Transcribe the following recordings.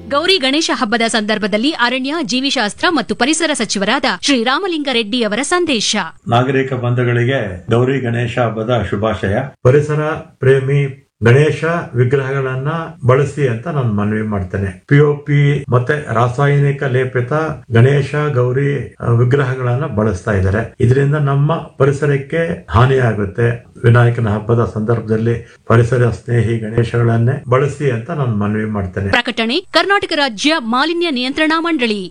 ಗೌರಿ ಗಣೇಶ ಹಬ್ಬದ ಸಂದರ್ಭದಲ್ಲಿ ಅರಣ್ಯ ಜೀವಿಶಾಸ್ತ್ರ ಮತ್ತು ಪರಿಸರ ಸಚಿವರಾದ ಶ್ರೀರಾಮಲಿಂಗಾರೆಡ್ಡಿ ಅವರ ಸಂದೇಶ ನಾಗರಿಕ ಬಂಧುಗಳಿಗೆ ಗೌರಿ ಗಣೇಶ ಹಬ್ಬದ ಶುಭಾಶಯ ಪರಿಸರ ಪ್ರೇಮಿ ಗಣೇಶ ವಿಗ್ರಹಗಳನ್ನ ಬಳಸಿ ಅಂತ ನಾನು ಮನವಿ ಮಾಡ್ತೇನೆ ಪಿಒಪಿ ಮತ್ತೆ ರಾಸಾಯನಿಕ ಲೇಪಿತ ಗಣೇಶ ಗೌರಿ ಆ, ವಿಗ್ರಹಗಳನ್ನ ಬಳಸ್ತಾ ಇದ್ದಾರೆ ಇದರಿಂದ ನಮ್ಮ ಪರಿಸರಕ್ಕೆ ಹಾನಿಯಾಗುತ್ತೆ ವಿನಾಯಕನ ಹಬ್ಬದ ಸಂದರ್ಭದಲ್ಲಿ ಪರಿಸರ ಸ್ನೇಹಿ ಗಣೇಶಗಳನ್ನೇ ಬಳಸಿ ಅಂತ ನಾನು ಮನವಿ ಮಾಡ್ತೇನೆ ಪ್ರಕಟಣೆ ಕರ್ನಾಟಕ ರಾಜ್ಯ ಮಾಲಿನ್ಯ ನಿಯಂತ್ರಣಾ ಮಂಡಳಿ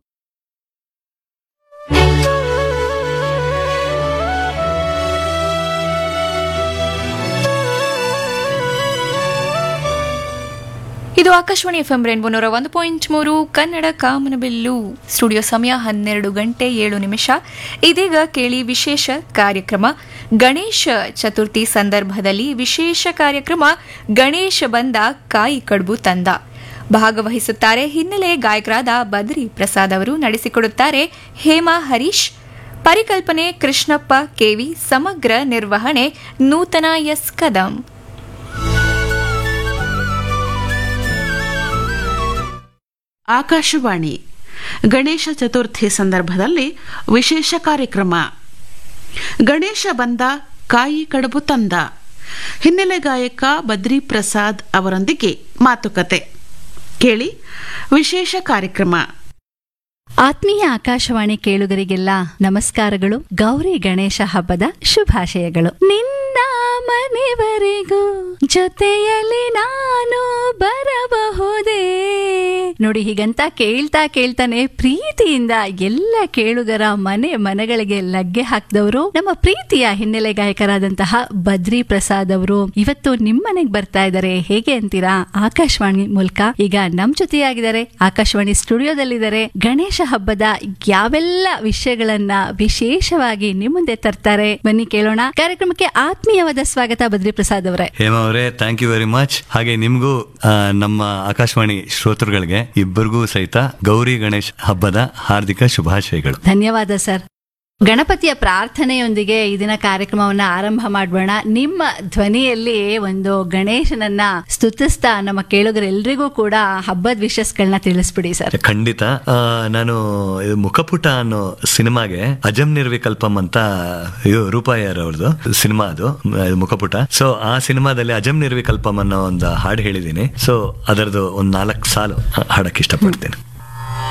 ಇದು ಆಕಾಶವಾಣಿ ಎಫ್ ಎಂ ರೇನ್ಬೋ ನೂರ ಒಂದು ಪಾಯಿಂಟ್ ಮೂರು ಕನ್ನಡ ಕಾಮನಬಿಲ್ಲು ಸ್ಟುಡಿಯೋ ಸಮಯ ಹನ್ನೆರಡು ಗಂಟೆ ಏಳು ನಿಮಿಷ ಇದೀಗ ಕೇಳಿ ವಿಶೇಷ ಕಾರ್ಯಕ್ರಮ ಗಣೇಶ ಚತುರ್ಥಿ ಸಂದರ್ಭದಲ್ಲಿ ವಿಶೇಷ ಕಾರ್ಯಕ್ರಮ ಗಣೇಶ ಬಂದ ಕಾಯಿ ಕಡುಬು ತಂದ ಭಾಗವಹಿಸುತ್ತಾರೆ ಹಿನ್ನೆಲೆ ಗಾಯಕರಾದ ಬದ್ರಿ ಪ್ರಸಾದ್ ಅವರು ನಡೆಸಿಕೊಡುತ್ತಾರೆ ಹೇಮಾ ಹರೀಶ್ ಪರಿಕಲ್ಪನೆ ಕೃಷ್ಣಪ್ಪ ಕೆವಿ ಸಮಗ್ರ ನಿರ್ವಹಣೆ ನೂತನ ಎಸ್ ಕದಂ ಆಕಾಶವಾಣಿ ಗಣೇಶ ಚತುರ್ಥಿ ಸಂದರ್ಭದಲ್ಲಿ ವಿಶೇಷ ಕಾರ್ಯಕ್ರಮ ಗಣೇಶ ಬಂದ ಕಾಯಿ ಕಡುಬು ತಂದ ಹಿನ್ನೆಲೆ ಗಾಯಕ ಬದ್ರಿ ಪ್ರಸಾದ್ ಅವರೊಂದಿಗೆ ಮಾತುಕತೆ ಕೇಳಿ ವಿಶೇಷ ಕಾರ್ಯಕ್ರಮ ಆತ್ಮೀಯ ಆಕಾಶವಾಣಿ ಕೇಳುಗರಿಗೆಲ್ಲ ನಮಸ್ಕಾರಗಳು ಗೌರಿ ಗಣೇಶ ಹಬ್ಬದ ಶುಭಾಶಯಗಳು ನಿನ್ನ ಮನೆವರೆಗೂ ಜೊತೆಯಲ್ಲಿ ನಾನು ಬರಬಹುದೇ ನೋಡಿ ಹೀಗಂತ ಕೇಳ್ತಾ ಕೇಳ್ತಾನೆ ಪ್ರೀತಿಯಿಂದ ಎಲ್ಲ ಕೇಳುಗರ ಮನೆ ಮನೆಗಳಿಗೆ ಲಗ್ಗೆ ಹಾಕಿದವರು ನಮ್ಮ ಪ್ರೀತಿಯ ಹಿನ್ನೆಲೆ ಗಾಯಕರಾದಂತಹ ಬದ್ರಿ ಪ್ರಸಾದ್ ಅವರು ಇವತ್ತು ನಿಮ್ಮನೆಗೆ ಬರ್ತಾ ಇದ್ದಾರೆ ಹೇಗೆ ಅಂತೀರಾ ಆಕಾಶವಾಣಿ ಮೂಲಕ ಈಗ ನಮ್ ಜೊತೆಯಾಗಿದ್ದಾರೆ ಆಕಾಶವಾಣಿ ಸ್ಟುಡಿಯೋದಲ್ಲಿದ್ದಾರೆ ಗಣೇಶ ಹಬ್ಬದ ಯಾವೆಲ್ಲ ವಿಷಯಗಳನ್ನ ವಿಶೇಷವಾಗಿ ನಿಮ್ಮ ಮುಂದೆ ತರ್ತಾರೆ ಬನ್ನಿ ಕೇಳೋಣ ಕಾರ್ಯಕ್ರಮಕ್ಕೆ ಆತ್ಮೀಯವಾದ ಸ್ವಾಗತ ಬದ್ರಿ ಪ್ರಸಾದ್ ಅವರೇ ಹೇಮಾ ಅವರೇ ಥ್ಯಾಂಕ್ ಯು ವೆರಿ ಮಚ್ ಹಾಗೆ ನಿಮಗೂ ಆ, ನಮ್ಮ ಆಕಾಶವಾಣಿ ಶ್ರೋತೃಗಳಿಗೆ ಇಬ್ಬರಿಗೂ ಸಹಿತ ಗೌರಿ ಗಣೇಶ್ ಹಬ್ಬದ ಹಾರ್ದಿಕ ಶುಭಾಶಯಗಳು ಧನ್ಯವಾದ ಸರ್ ಗಣಪತಿಯ ಪ್ರಾರ್ಥನೆಯೊಂದಿಗೆ ಈ ದಿನ ಕಾರ್ಯಕ್ರಮವನ್ನ ಆರಂಭ ಮಾಡೋಣ ನಿಮ್ಮ ಧ್ವನಿಯಲ್ಲಿ ಒಂದು ಗಣೇಶನನ್ನ ಸ್ತುತಿಸ್ತಾ ನಮ್ಮ ಕೇಳುಗರೆಲ್ಲರಿಗೂ ಕೂಡ ಹಬ್ಬದ ವಿಶಸ್ಗಳನ್ನ ತಿಳಿಸ್ಬಿಡಿ ಸರ್ ಖಂಡಿತ ಆ, ನಾನು ಇದು ಮುಖಪುಟ ಅನ್ನೋ ಸಿನಿಮಾಗೆ ಅಜಂ ನಿರ್ವಿಕಲ್ಪಂ ಅಂತ ಇದು ರೂಪಾಯರ್ ಅವ್ರದ್ದು ಸಿನಿಮಾ ಅದು ಮ್, ಇದು ಮುಖಪುಟ ಸೊ ಆ ಸಿನಿಮಾದಲ್ಲಿ ಅಜಂ ನಿರ್ವಿಕಲ್ಪಂ ಅನ್ನೋ ಒಂದು ಹಾಡು ಹೇಳಿದ್ದೀನಿ ಸೊ ಅದರದ್ದು ಒಂದು ನಾಲ್ಕು ಸಾಲು ಹಾಡಕ್ಕೆ ಇಷ್ಟಪಡ್ತೀನಿ